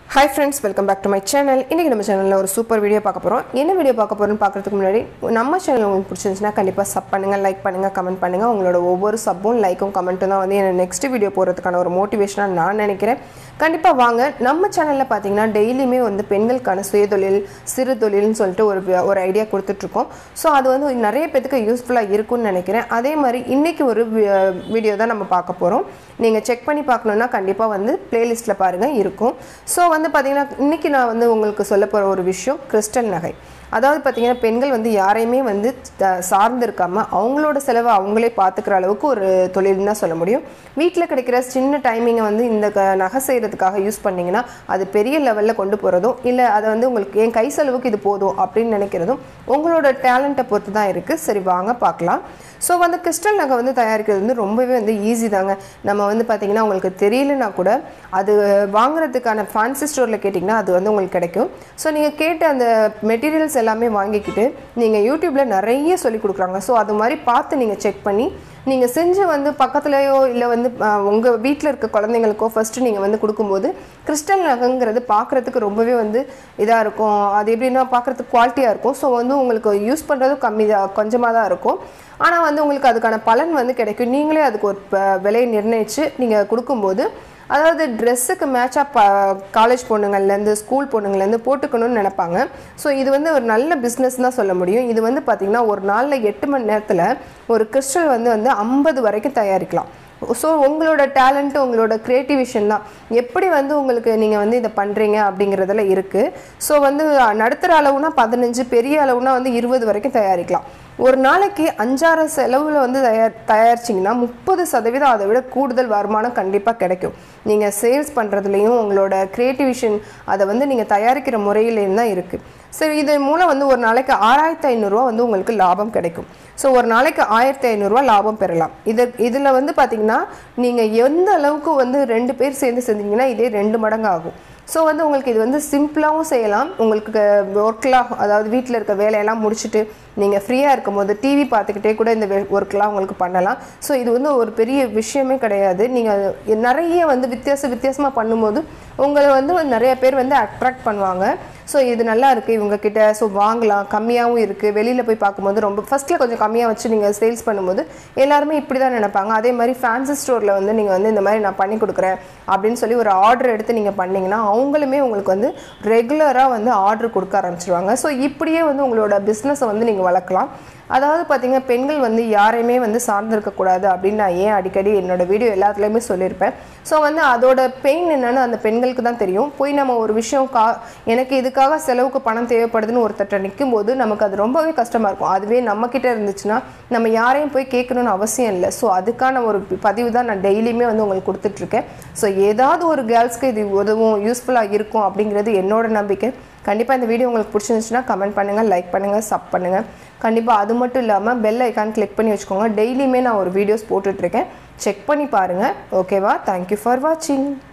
hi friends welcome back to my channel இன்றைக்கி நம்ம சேனலில் ஒரு சூப்பர் வீடியோ பார்க்க போகிறோம் என்ன வீடியோ பார்க்க போகிறோம்னு பார்க்குறதுக்கு முன்னாடி நம்ம சேனல் உங்களுக்கு பிடிச்சிருந்துச்சுன்னா கண்டிப்பாக சப் பண்ணுங்கள் லைக் பண்ணுங்கள் கமெண்ட் பண்ணுங்கள் உங்களோட ஒவ்வொரு சப்பும் லைக்கும் கமெண்ட்டும் தான் வந்து என்ன நெக்ஸ்ட் வீடியோ போகிறதுக்கான ஒரு மோட்டிவேஷனாக நான் நினைக்கிறேன் கண்டிப்பாக வாங்க நம்ம சேனலில் பார்த்தீங்கன்னா டெய்லியுமே வந்து பெண்களுக்கான சுயதொழில் சிறு தொழில்னு சொல்லிட்டு ஒரு வி- ஒரு ஐடியா கொடுத்துட்ருக்கோம் ஸோ அது வந்து நிறைய பேத்துக்கு யூஸ்ஃபுல்லாக இருக்கும்னு நினைக்கிறேன் அதே மாதிரி இன்றைக்கி ஒரு வீடியோ தான் நம்ம பார்க்க போகிறோம் நீங்கள் செக் பண்ணி பார்க்கணுன்னா கண்டிப்பாக வந்து பிளேலிஸ்ட்டில் பாருங்கள் இருக்கும் ஸோ வந்து பார்த்தீங்கன்னா இன்றைக்கி நான் வந்து உங்களுக்கு சொல்ல போகிற ஒரு விஷயம் கிறிஸ்டல் நகை அதாவது பார்த்தீங்கன்னா பெண்கள் வந்து யாரையுமே வந்து த- சார்ந்து இருக்காம அவங்களோட செலவை அவங்களே பார்த்துக்கிற அளவுக்கு ஒரு தொழில்னு தான் சொல்ல முடியும் வீட்டில் கிடைக்கிற சின்ன டைமிங்கை வந்து இந்த க நகை செய்கிறதுக்காக யூஸ் பண்ணிங்கன்னா அது பெரிய லெவலில் கொண்டு போகிறதும் இல்லை அதை வந்து உங்களுக்கு என் கை செலவுக்கு இது போதும் அப்படின்னு நினைக்கிறதும் உங்களோட டேலண்ட்டை பொறுத்து தான் இருக்குது சரி வாங்க பார்க்கலாம் ஸோ வந்து கிறிஸ்டல் நகை வந்து தயாரிக்கிறது வந்து ரொம்பவே வந்து ஈஸி தாங்க நம்ம வந்து பார்த்தீங்கன்னா உங்களுக்கு தெரியலனா கூட அது வாங்குறதுக்கான ஃபேன்சி ஸ்டோரில் கேட்டிங்கன்னா அது வந்து உங்களுக்கு கிடைக்கும் ஸோ நீங்கள் கேட்ட அந்த மெட்டீரியல்ஸ் எல்லாமே வாங்கிக்கிட்டு நீங்கள் யூடியூப்பில் நிறைய சொல்லி கொடுக்குறாங்க ஸோ அது மாதிரி பார்த்து நீங்கள் செக் பண்ணி நீங்கள் செஞ்சு வந்து பக்கத்துலேயோ இல்லை வந்து உங்கள் வீட்டில் இருக்க குழந்தைங்களுக்கோ ஃபஸ்ட்டு நீங்கள் வந்து கொடுக்கும்போது கிறிஸ்டல் நகைங்கிறது பார்க்குறதுக்கு ரொம்பவே வந்து இதாக இருக்கும் அது எப்படின்னா பார்க்குறதுக்கு குவாலிட்டியாக இருக்கும் ஸோ வந்து உங்களுக்கு யூஸ் பண்ணுறதும் கம்மி தான் கொஞ்சமாக தான் இருக்கும் ஆனால் வந்து உங்களுக்கு அதுக்கான பலன் வந்து கிடைக்கும் நீங்களே அதுக்கு ஒரு ப- விலையை நிர்ணயித்து நீங்கள் கொடுக்கும்போது அதாவது ட்ரெஸ்ஸுக்கு மேட்சாக ப காலேஜ் பொண்ணுங்கள்லேருந்து ஸ்கூல் பொண்ணுங்கள்லேருந்து போட்டுக்கணும்னு நினைப்பாங்க ஸோ இது வந்து ஒரு நல்ல பிஸ்னஸ் தான் சொல்ல முடியும் இது வந்து பார்த்திங்கன்னா ஒரு நாளில் எட்டு மணி நேரத்தில் ஒரு கிறிஸ்டல் வந்து வந்து ஐம்பது வரைக்கும் தயாரிக்கலாம் ஸோ உங்களோட டேலண்ட்டு உங்களோட க்ரியேட்டிவிஷன் தான் எப்படி வந்து உங்களுக்கு நீங்கள் வந்து இதை பண்ணுறீங்க அப்படிங்கிறதுல இருக்குது ஸோ வந்து நடுத்தர அளவுனா பதினஞ்சு பெரிய அளவுனா வந்து இருபது வரைக்கும் தயாரிக்கலாம் ஒரு நாளைக்கு அஞ்சாறு செலவில் வந்து தயார் தயாரிச்சிங்கன்னா முப்பது சதவீதம் அதை விட கூடுதல் வருமானம் கண்டிப்பாக கிடைக்கும் நீங்கள் சேல்ஸ் பண்ணுறதுலையும் உங்களோட க்ரியேட்டிவிஷன் அதை வந்து நீங்கள் தயாரிக்கிற முறையிலேயும் தான் இருக்குது சரி இது மூலம் வந்து ஒரு நாளைக்கு ஆறாயிரத்தி ஐநூறுரூவா வந்து உங்களுக்கு லாபம் கிடைக்கும் ஸோ ஒரு நாளைக்கு ஆயிரத்தி ஐநூறுரூவா லாபம் பெறலாம் இது இதில் வந்து பார்த்தீங்கன்னா நீங்கள் எந்த அளவுக்கு வந்து ரெண்டு பேர் சேர்ந்து செஞ்சீங்கன்னா இதே ரெண்டு மடங்கு ஆகும் ஸோ வந்து உங்களுக்கு இது வந்து சிம்பிளாகவும் செய்யலாம் உங்களுக்கு ஒர்க்லாம் அதாவது வீட்டில் இருக்க வேலையெல்லாம் முடிச்சுட்டு நீங்கள் ஃப்ரீயாக இருக்கும்போது டிவி பார்த்துக்கிட்டே கூட இந்த ஒர்க்லாம் உங்களுக்கு பண்ணலாம் ஸோ இது வந்து ஒரு பெரிய விஷயமே கிடையாது நீங்கள் நிறைய வந்து வித்தியாச வித்தியாசமாக பண்ணும்போது உங்களை வந்து நிறைய பேர் வந்து அட்ராக்ட் பண்ணுவாங்க ஸோ இது நல்லா இருக்குது இவங்க கிட்ட ஸோ வாங்கலாம் கம்மியாகவும் இருக்குது வெளியில் போய் பார்க்கும்போது ரொம்ப ஃபஸ்ட்டில் கொஞ்சம் கம்மியாக வச்சு நீங்கள் சேல்ஸ் பண்ணும்போது எல்லாருமே இப்படி தான் நினைப்பாங்க அதே மாதிரி ஃபேன்சி ஸ்டோரில் வந்து நீங்கள் வந்து இந்த மாதிரி நான் பண்ணி கொடுக்குறேன் அப்படின்னு சொல்லி ஒரு ஆர்டர் எடுத்து நீங்கள் பண்ணீங்கன்னா அவங்களுமே உங்களுக்கு வந்து ரெகுலராக வந்து ஆர்டர் கொடுக்க ஆரம்பிச்சிருவாங்க ஸோ இப்படியே வந்து உங்களோட பிஸ்னஸை வந்து நீங்கள் வளர்க்கலாம் அதாவது பார்த்தீங்கன்னா பெண்கள் வந்து யாரையுமே வந்து சார்ந்திருக்கக்கூடாது அப்படின்னு நான் ஏன் அடிக்கடி என்னோட வீடியோ எல்லாத்துலேயுமே சொல்லியிருப்பேன் ஸோ வந்து அதோட பெயின் என்னன்னு அந்த பெண்களுக்கு தான் தெரியும் போய் நம்ம ஒரு விஷயம் கா எனக்கு இதுக்காக செலவுக்கு பணம் தேவைப்படுதுன்னு ஒருத்தட்ட நிற்கும் போது நமக்கு அது ரொம்பவே கஷ்டமாக இருக்கும் அதுவே நம்மக்கிட்ட இருந்துச்சுன்னா நம்ம யாரையும் போய் கேட்கணும்னு அவசியம் இல்லை ஸோ அதுக்கான ஒரு பதிவு தான் நான் டெய்லியுமே வந்து உங்களுக்கு கொடுத்துட்ருக்கேன் ஸோ ஏதாவது ஒரு கேர்ள்ஸ்க்கு இது உதவும் யூஸ்ஃபுல்லாக இருக்கும் அப்படிங்கிறது என்னோட நம்பிக்கை கண்டிப்பாக இந்த வீடியோ உங்களுக்கு பிடிச்சிருந்துச்சுன்னா கமெண்ட் பண்ணுங்கள் லைக் பண்ணுங்கள் சப் பண்ணுங்கள் கண்டிப்பாக அது மட்டும் இல்லாமல் பெல் ஐக்கான் கிளிக் பண்ணி வச்சுக்கோங்க டெய்லியுமே நான் ஒரு வீடியோஸ் போட்டுட்ருக்கேன் செக் பண்ணி பாருங்கள் ஓகேவா தேங்க்யூ ஃபார் வாட்சிங்